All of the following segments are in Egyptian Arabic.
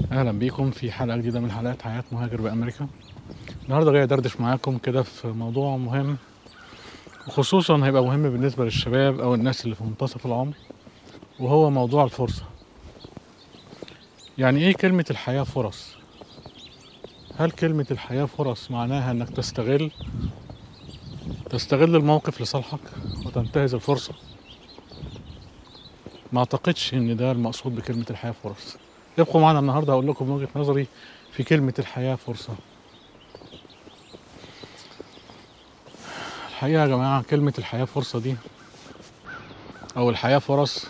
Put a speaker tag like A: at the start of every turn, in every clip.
A: اهلا بيكم في حلقه جديده من حلقات حياه مهاجر بامريكا النهارده جاي ادردش معاكم كده في موضوع مهم وخصوصا هيبقى مهم بالنسبه للشباب او الناس اللي في منتصف العمر وهو موضوع الفرصه يعني ايه كلمه الحياه فرص هل كلمه الحياه فرص معناها انك تستغل تستغل الموقف لصالحك وتنتهز الفرصه ما اعتقدش ان ده المقصود بكلمه الحياه فرص ابقوا معنا النهارده هقول لكم من وجهه نظري في كلمه الحياه فرصه الحقيقه يا جماعه كلمه الحياه فرصه دي او الحياه فرص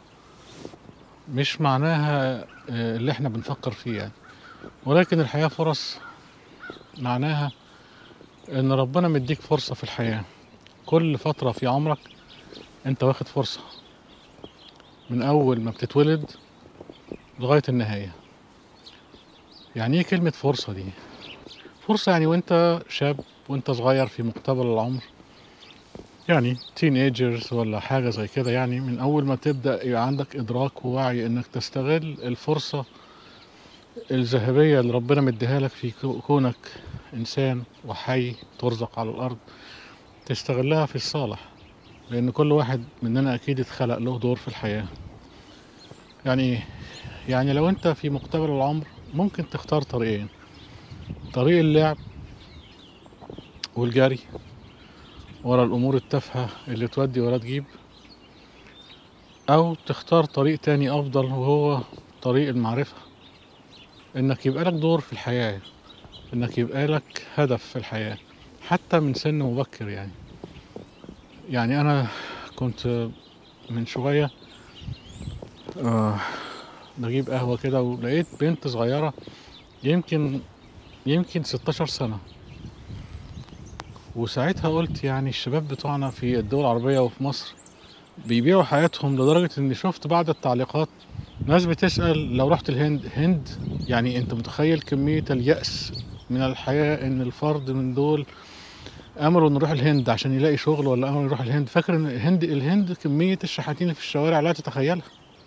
A: مش معناها آه، اللي احنا بنفكر فيه يعني ولكن الحياه فرص معناها ان ربنا مديك فرصه في الحياه كل فتره في عمرك انت واخد فرصه من اول ما بتتولد لغايه النهايه يعني ايه كلمه فرصه دي فرصه يعني وانت شاب وانت صغير في مقتبل العمر يعني تين ايجرز ولا حاجه زي كده يعني من اول ما تبدا يبقى عندك ادراك ووعي انك تستغل الفرصه الذهبيه اللي ربنا مديها لك في كو- كونك انسان وحي ترزق على الارض تستغلها في الصالح لان كل واحد مننا اكيد اتخلق له دور في الحياه يعني ايه يعني لو انت في مقتبل العمر ممكن تختار طريقين طريق اللعب والجري ورا الامور التافهه اللي تودي ولا تجيب او تختار طريق تاني افضل وهو طريق المعرفه انك يبقى لك دور في الحياه انك يبقى لك هدف في الحياه حتى من سن مبكر يعني يعني انا كنت من شويه آه بجيب قهوه كده ولقيت بنت صغيره يمكن يمكن 16 سنه وساعتها قلت يعني الشباب بتوعنا في الدول العربيه وفي مصر بيبيعوا حياتهم لدرجه اني شفت بعض التعليقات ناس بتسال لو رحت الهند هند يعني انت متخيل كميه اليأس من الحياه ان الفرد من دول امروا انه يروح الهند عشان يلاقي شغل ولا امروا يروح الهند فاكر ان الهند الهند كميه الشحاتين اللي في الشوارع لا تتخيلها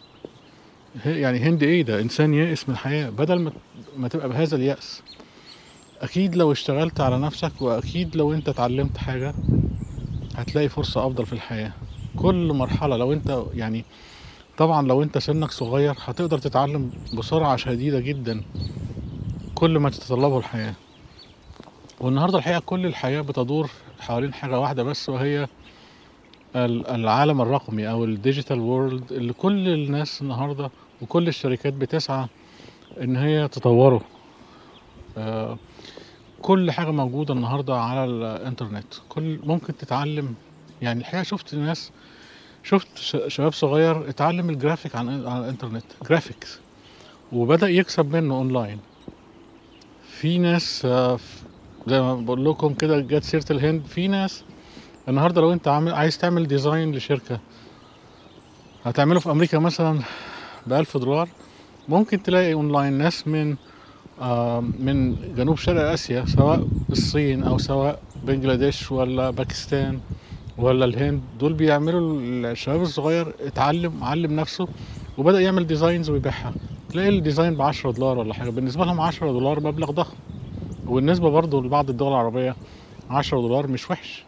A: ه- يعني هند ايه ده انسان يائس من الحياه بدل ما ما تبقى بهذا اليأس اكيد لو اشتغلت على نفسك واكيد لو انت اتعلمت حاجه هتلاقي فرصه افضل في الحياه كل مرحله لو انت يعني طبعا لو انت سنك صغير هتقدر تتعلم بسرعه شديده جدا كل ما تتطلبه الحياه والنهارده الحقيقه كل الحياه بتدور حوالين حاجه واحده بس وهي ال- العالم الرقمي او الديجيتال وورلد اللي كل الناس النهارده وكل الشركات بتسعى ان هي تطوره آه، كل حاجه موجوده النهارده على الانترنت كل ممكن تتعلم يعني الحقيقه شفت ناس شفت ش- شباب صغير اتعلم الجرافيك عن على الانترنت جرافيكس وبدأ يكسب منه اونلاين في ناس آه، ف- زي ما بقول لكم كده جت سيره الهند في ناس النهارده لو انت عامل عايز تعمل ديزاين لشركه هتعمله في امريكا مثلا بألف دولار ممكن تلاقي اونلاين ناس من آه، من جنوب شرق اسيا سواء الصين او سواء بنجلاديش ولا باكستان ولا الهند دول بيعملوا الشباب الصغير اتعلم علم نفسه وبدأ يعمل ديزاينز ويبيعها تلاقي الديزاين ب 10 دولار ولا حاجه بالنسبه لهم 10 دولار مبلغ ضخم وبالنسبه برضه لبعض الدول العربيه 10 دولار مش وحش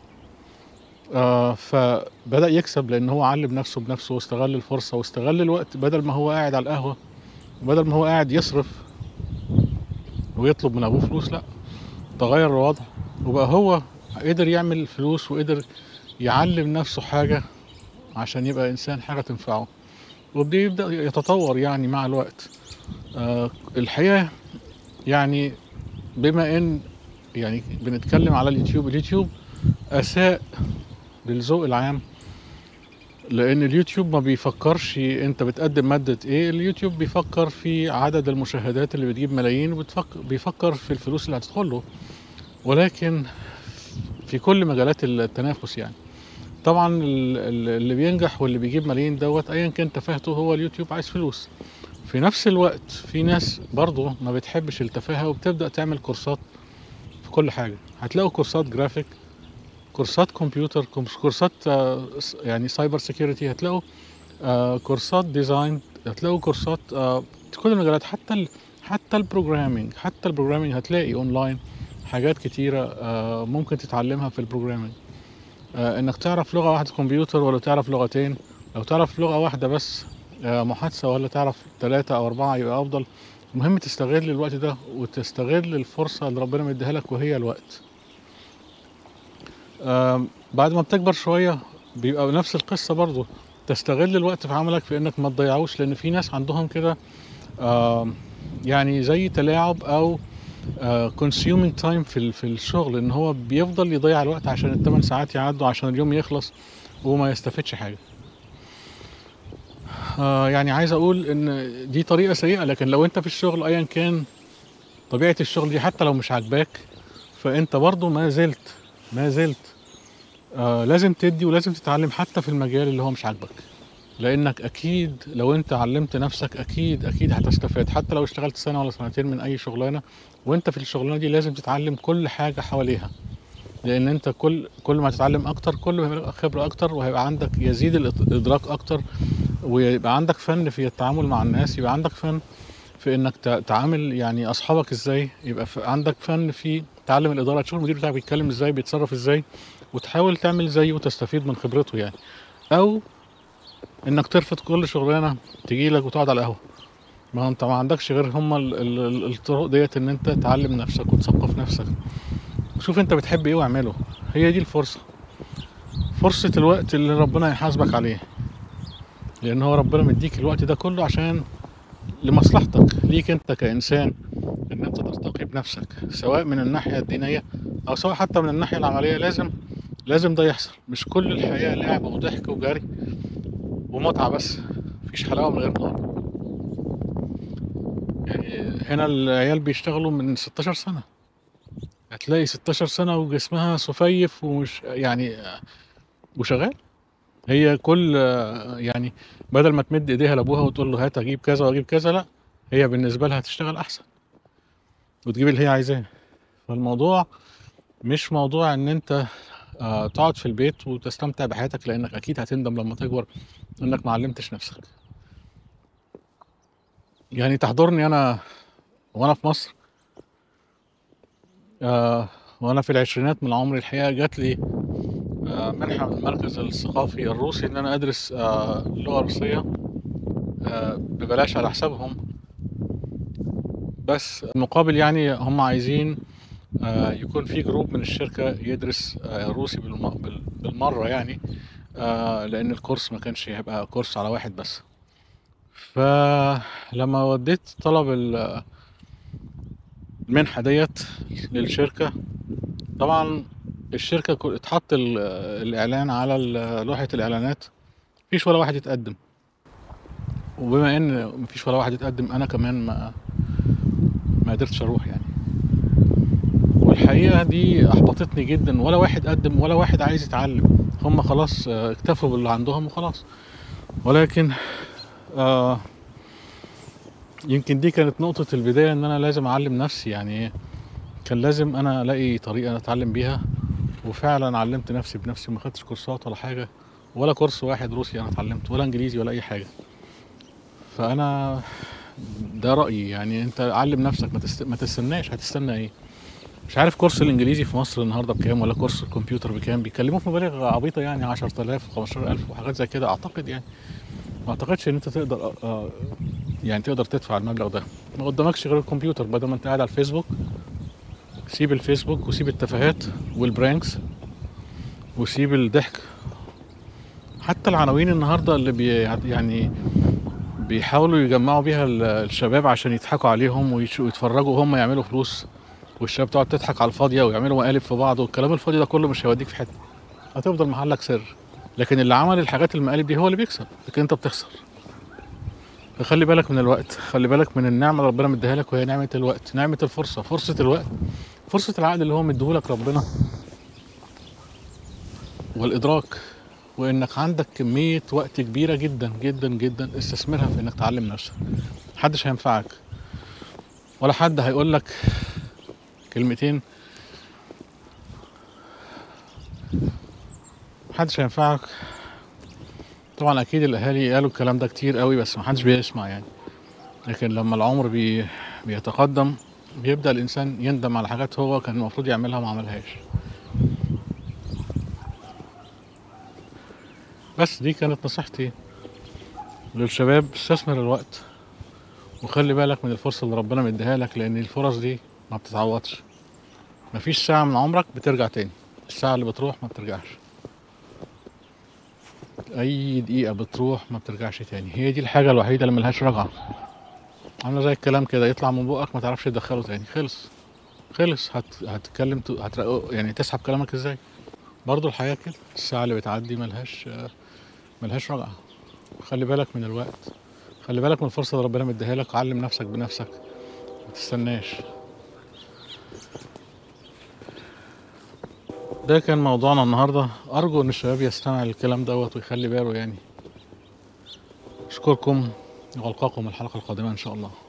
A: آه فبدأ يكسب لأن هو علم نفسه بنفسه واستغل الفرصة واستغل الوقت بدل ما هو قاعد على القهوة بدل ما هو قاعد يصرف ويطلب من أبوه فلوس لأ تغير الوضع وبقى هو قدر يعمل فلوس وقدر يعلم نفسه حاجة عشان يبقى إنسان حاجة تنفعه وبيبدأ يتطور يعني مع الوقت آه الحقيقة يعني بما إن يعني بنتكلم على اليوتيوب اليوتيوب أساء للذوق العام لان اليوتيوب ما بيفكرش انت بتقدم مادة ايه اليوتيوب بيفكر في عدد المشاهدات اللي بتجيب ملايين وبيفكر بيفكر في الفلوس اللي هتدخل له ولكن في كل مجالات التنافس يعني طبعا ال- ال- اللي بينجح واللي بيجيب ملايين دوت ايا كان تفاهته هو اليوتيوب عايز فلوس في نفس الوقت في ناس برضه ما بتحبش التفاهة وبتبدأ تعمل كورسات في كل حاجة هتلاقوا كورسات جرافيك كورسات كمبيوتر كورس- كورسات آه، س- يعني سايبر سيكيورتي هتلاقوا آه، كورسات ديزاين هتلاقوا كورسات كل المجالات حتى ال حتى البروجرامينج حتى البروجرامينج هتلاقي اونلاين حاجات كتيرة آه، ممكن تتعلمها في البروجرامينج آه، انك تعرف لغة واحدة كمبيوتر ولا تعرف لغتين لو تعرف لغة واحدة بس آه، محادثة ولا تعرف ثلاثة او اربعة يبقى افضل المهم تستغل الوقت ده وتستغل الفرصة اللي ربنا مديها لك وهي الوقت آم، بعد ما بتكبر شوية بيبقى نفس القصة برضو تستغل الوقت في عملك في انك ما تضيعوش لان في ناس عندهم كده آم، يعني زي تلاعب او كونسيومينج تايم في ال- في الشغل ان هو بيفضل يضيع الوقت عشان الثمان ساعات يعدوا عشان اليوم يخلص وما يستفدش حاجة آه، يعني عايز اقول ان دي طريقة سيئة لكن لو انت في الشغل ايا كان طبيعة الشغل دي حتى لو مش عاجباك فانت برضو ما زلت ما زلت آه لازم تدي ولازم تتعلم حتى في المجال اللي هو مش عاجبك لانك اكيد لو انت علمت نفسك اكيد اكيد هتستفاد حتى لو اشتغلت سنة ولا سنتين من اي شغلانة وانت في الشغلانة دي لازم تتعلم كل حاجة حواليها لان انت كل كل ما تتعلم اكتر كل ما هيبقى خبرة اكتر وهيبقى عندك يزيد الادراك اكتر ويبقى عندك فن في التعامل مع الناس يبقى عندك فن في انك تع- تعامل يعني اصحابك ازاي يبقى في عندك فن في تعلم الاداره تشوف المدير بتاعك بيتكلم ازاي بيتصرف ازاي وتحاول تعمل زيه وتستفيد من خبرته يعني او انك ترفض كل شغلانه تجي لك وتقعد على القهوه ما هو انت ما عندكش غير هما ال- ال- ال- الطرق ديت ان انت تعلم نفسك وتثقف نفسك شوف انت بتحب ايه واعمله هي دي الفرصه فرصه الوقت اللي ربنا يحاسبك عليه لان هو ربنا مديك الوقت ده كله عشان لمصلحتك ليك انت كانسان ان انت ترتقي بنفسك سواء من الناحيه الدينيه او سواء حتى من الناحيه العمليه لازم لازم ده يحصل مش كل الحياه لعب وضحك وجري ومتعه بس مفيش حلاوه من غير نار يعني هنا العيال بيشتغلوا من 16 سنه هتلاقي 16 سنه وجسمها سفيف ومش يعني وشغال هي كل يعني بدل ما تمد ايديها لابوها وتقول له هات اجيب كذا واجيب كذا لا هي بالنسبه لها هتشتغل احسن وتجيب اللي هي عايزاه فالموضوع مش موضوع ان انت آه، تقعد في البيت وتستمتع بحياتك لانك اكيد هتندم لما تكبر انك ما علمتش نفسك يعني تحضرني انا وانا في مصر آه وانا في العشرينات من عمري الحقيقه جات لي آه منحه من المركز الثقافي الروسي ان انا ادرس آه اللغه الروسيه آه ببلاش على حسابهم بس المقابل يعني هم عايزين آه، يكون في جروب من الشركة يدرس آه، روسي بالم- بال- بالمرة يعني آه، لأن الكورس ما كانش هيبقى كورس على واحد بس فلما وديت طلب ال- المنحة ديت للشركة طبعا الشركة كو- اتحط ال- الإعلان على ال- لوحة الإعلانات مفيش ولا واحد يتقدم وبما إن مفيش ولا واحد يتقدم أنا كمان ما ما قدرتش أروح يعني والحقيقة دي أحبطتني جدا ولا واحد قدم ولا واحد عايز يتعلم هم خلاص آه، اكتفوا باللي عندهم وخلاص ولكن آه يمكن دي كانت نقطة البداية إن أنا لازم أعلم نفسي يعني كان لازم أنا ألاقي طريقة أتعلم بيها وفعلا علمت نفسي بنفسي ما خدتش كورسات ولا حاجة ولا كورس واحد روسي أنا اتعلمت ولا إنجليزي ولا أي حاجة فأنا ده رأيي يعني أنت علم نفسك ما, تست... ما تستناش هتستنى إيه مش عارف كورس الانجليزي في مصر النهارده بكام ولا كورس الكمبيوتر بكام بيكلموه في مبالغ عبيطه يعني 10000 15000 وحاجات زي كده اعتقد يعني ما اعتقدش ان انت تقدر آه، آه، يعني تقدر تدفع المبلغ ده ما قدامكش غير الكمبيوتر بدل ما انت قاعد على الفيسبوك سيب الفيسبوك وسيب التفاهات والبرانكس وسيب الضحك حتى العناوين النهارده اللي بي يعني بيحاولوا يجمعوا بيها ال- الشباب عشان يضحكوا عليهم ويش- ويتفرجوا هم يعملوا فلوس والشباب تقعد تضحك على الفاضيه ويعملوا مقالب في بعض والكلام الفاضي ده كله مش هيوديك في حته هتفضل محلك سر لكن اللي عمل الحاجات المقالب دي هو اللي بيكسب لكن انت بتخسر فخلي بالك من الوقت خلي بالك من النعمه اللي ربنا مديها لك وهي نعمه الوقت نعمه الفرصه فرصه الوقت فرصه العقل اللي هو مديهولك ربنا والادراك وانك عندك كميه وقت كبيره جدا جدا جدا استثمرها في انك تعلم نفسك محدش هينفعك ولا حد هيقول لك كلمتين محدش هينفعك طبعا اكيد الاهالي قالوا الكلام ده كتير قوي بس محدش بيسمع يعني لكن لما العمر بي بيتقدم بيبدأ الإنسان يندم على حاجات هو كان المفروض يعملها وما عملهاش بس دي كانت نصيحتي للشباب استثمر الوقت وخلي بالك من الفرصة اللي ربنا مديها لك لأن الفرص دي ما بتتعوضش مفيش ساعة من عمرك بترجع تاني الساعة اللي بتروح ما بترجعش أي دقيقة بتروح ما بترجعش تاني هي دي الحاجة الوحيدة اللي ملهاش رجعة عاملة زي الكلام كده يطلع من بقك ما تعرفش تدخله تاني خلص خلص هت... هتتكلم ت... هت... يعني تسحب كلامك ازاي برضو الحياة كده الساعة اللي بتعدي ملهاش ملهاش رجعة خلي بالك من الوقت خلي بالك من الفرصة اللي ربنا مديها لك علم نفسك بنفسك ما تستناش ده كان موضوعنا النهاردة أرجو إن الشباب يستمع للكلام دوت ويخلي باله يعني أشكركم وألقاكم الحلقة القادمة إن شاء الله